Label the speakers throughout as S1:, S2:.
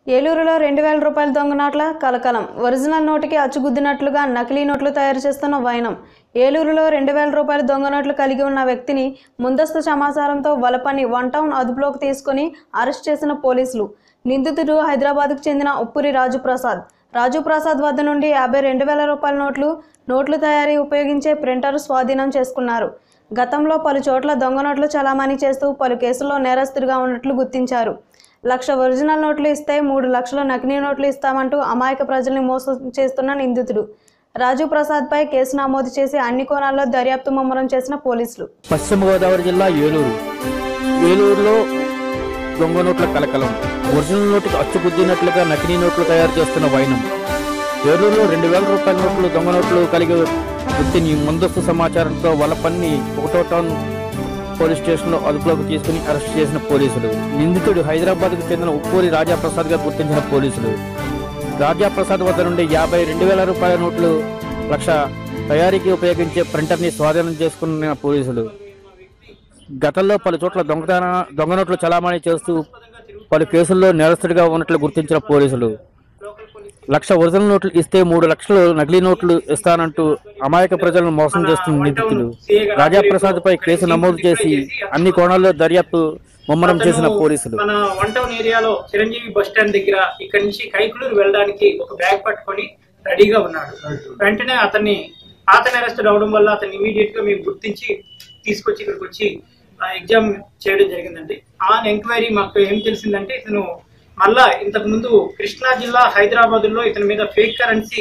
S1: ఏలూరులో రెండు వేల రూపాయల దొంగ నోట్ల కలకలం ఒరిజినల్ నోటుకి అచ్చుగుద్దినట్లుగా నకిలీ నోట్లు తయారు చేస్తున్న వైనం ఏలూరులో రెండు వేల రూపాయల దొంగ నోట్లు కలిగి ఉన్న వ్యక్తిని ముందస్తు సమాచారంతో వలపని వన్ టౌన్ అదుపులోకి తీసుకుని అరెస్ట్ చేసిన పోలీసులు నిందితుడు హైదరాబాద్కు చెందిన ఉప్పురి రాజు ప్రసాద్ రాజు ప్రసాద్ వద్ద నుండి యాభై రెండు వేల రూపాయల నోట్లు నోట్లు తయారీ ఉపయోగించే ప్రింటర్ స్వాధీనం చేసుకున్నారు గతంలో పలు చోట్ల దొంగ నోట్లు చలామణి చేస్తూ పలు కేసుల్లో నేరస్తుడిగా ఉన్నట్లు గుర్తించారు లక్ష ఒరిజినల్ నోట్లు ఇస్తే మూడు లక్షల నకిలీ నోట్లు ఇస్తామంటూ అమాయక ప్రజల్ని మోసం చేస్తున్న నిందితుడు రాజు ప్రసాద్పై కేసు నమోదు చేసి అన్ని కోణాల్లో దర్యాప్తు ముమ్మరం చేసిన పోలీసులు
S2: పశ్చిమ గోదావరి జిల్లా ఏలూరు ఏలూరులో దొంగ నోట్ల కలకలం ఒరిజినల్ నోటుకు అచ్చుబుద్దినట్లుగా నకిలీ నోట్లు తయారు చేస్తున్న వైనం ఏలూరులో రెండు వేల రూపాయల నోట్లు దొంగ నోట్లు కలిగి వ్యక్తిని ముందస్తు సమాచారంతో వలపన్ని ఒకటో టౌన్ పోలీస్ స్టేషన్లో అదుపులోకి తీసుకుని అరెస్ట్ చేసిన పోలీసులు నిందితుడు హైదరాబాద్కు చెందిన ఉప్పూరి రాజాప్రసాద్గా గుర్తించిన పోలీసులు రాజాప్రసాద్ వద్ద నుండి యాభై రెండు వేల రూపాయల నోట్లు లక్ష తయారీకి ఉపయోగించే ప్రింటర్ని స్వాధీనం చేసుకున్న పోలీసులు గతంలో పలు చోట్ల దొంగతన దొంగ నోట్లు చలామణి చేస్తూ పలు కేసుల్లో నేరస్తుడిగా ఉన్నట్లు గుర్తించిన పోలీసులు లక్ష ఒరిజినల్ నోట్లు ఇస్తే మూడు లక్షలు నకిలీ నోట్లు ఇస్తానంటూ అమాయక ప్రజలను మోసం చేస్తున్న నిందితులు రాజాప్రసాద్ పై కేసు నమోదు చేసి అన్ని కోణాల్లో దర్యాప్తు ముమ్మరం చేసిన పోలీసులు
S3: మన వన్ టౌన్ ఏరియాలో చిరంజీవి బస్ స్టాండ్ దగ్గర ఇక్కడ నుంచి కైకులూరు వెళ్ళడానికి ఒక బ్యాగ్ పట్టుకొని రెడీగా ఉన్నాడు వెంటనే అతన్ని పాత నేరస్తుడు అవడం వల్ల అతన్ని ఇమీడియట్ గా మేము గుర్తించి తీసుకొచ్చి ఇక్కడికి వచ్చి ఎగ్జామ్ చేయడం జరిగిందండి ఆన్ ఎంక్వైరీ మాకు ఏం తెలిసిందంటే ఇతను మళ్ళా ఇంతకు ముందు కృష్ణా జిల్లా హైదరాబాద్ లో ఇతని మీద ఫేక్ కరెన్సీ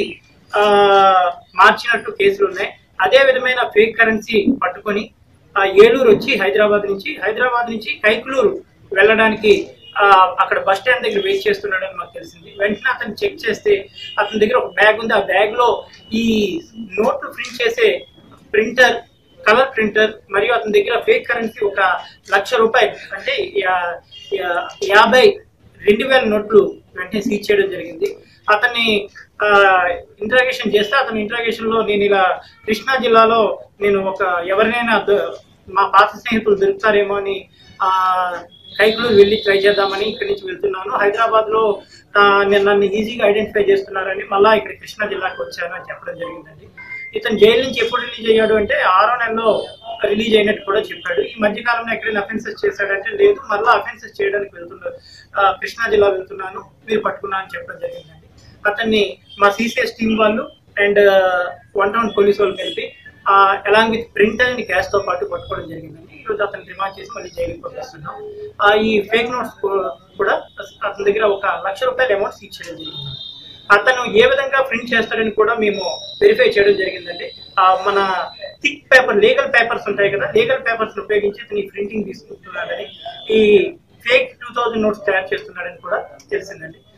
S3: మార్చినట్టు కేసులు ఉన్నాయి అదే విధమైన ఫేక్ కరెన్సీ పట్టుకొని ఆ, ఏలూరు వచ్చి హైదరాబాద్ నుంచి హైదరాబాద్ నుంచి కైకులూరు వెళ్ళడానికి ఆ, అక్కడ బస్ స్టాండ్ దగ్గర వెయిట్ చేస్తున్నాడని మాకు తెలిసింది వెంటనే అతను చెక్ చేస్తే అతని దగ్గర ఒక బ్యాగ్ ఉంది ఆ బ్యాగ్ లో ఈ నోట్లు ప్రింట్ చేసే ప్రింటర్ కలర్ ప్రింటర్ మరియు అతని దగ్గర ఫేక్ కరెన్సీ ఒక లక్ష రూపాయలు అంటే యా- యా- యాభై రెండు వేల నోట్లు వెంటనే సీజ్ చేయడం జరిగింది అతన్ని ఇంట్రాగేషన్ చేస్తే అతని ఇంట్రాగేషన్ లో నేను ఇలా కృష్ణా జిల్లాలో నేను ఒక ఎవరినైనా ద- మా పాత స్నేహితులు దొరుకుతారేమో అని ఆ, కైకులూరు వెళ్ళి ట్రై చేద్దామని ఇక్కడి నుంచి వెళ్తున్నాను హైదరాబాద్ లో ఆ, నేను నన్ను ఈజీగా ఐడెంటిఫై చేస్తున్నారని మళ్ళా ఇక్కడ కృష్ణా జిల్లాకు వచ్చాను అని చెప్పడం జరిగిందండి ఇతను జైలు నుంచి ఎప్పుడు రిలీజ్ అయ్యాడు అంటే ఆరో నెలలో రిలీజ్ అయినట్టు కూడా చెప్పాడు ఈ మధ్య కాలంలో ఎక్కడైనా అఫెన్సెస్ చేశాడంటే లేదు మళ్ళీ అఫెన్సెస్ చేయడానికి వెళ్తున్నారు ఆ, కృష్ణా జిల్లా వెళ్తున్నాను మీరు పట్టుకున్నా అని చెప్పడం జరిగిందండి అతన్ని మా సిసిఎస్ టీం వాళ్ళు అండ్ వన్ టౌన్ పోలీస్ వాళ్ళు కలిపి along with printer and cash తో పాటు పట్టుకోవడం జరిగిందండి ఈ రోజు అతను రిమాండ్ చేసి మళ్ళీ జైలుకి పంపిస్తున్నాం ఆ, ఈ ఫేక్ నోట్స్ కూడా అతని దగ్గర ఒక లక్ష రూపాయల అమౌంట్ సీజ్ చేయడం జరిగింది అతను ఏ విధంగా ప్రింట్ చేస్తాడని కూడా మేము వెరిఫై చేయడం జరిగిందండి ఆ, మన థిక్ పేపర్ లీగల్ పేపర్స్ ఉంటాయి కదా లీగల్ పేపర్స్ ఉపయోగించి అతను ఈ ప్రింటింగ్ తీసుకుంటున్నాడని ఈ ఫేక్ టూ థౌజండ్ నోట్స్ తయారు చేస్తున్నాడని కూడా తెలిసిందండి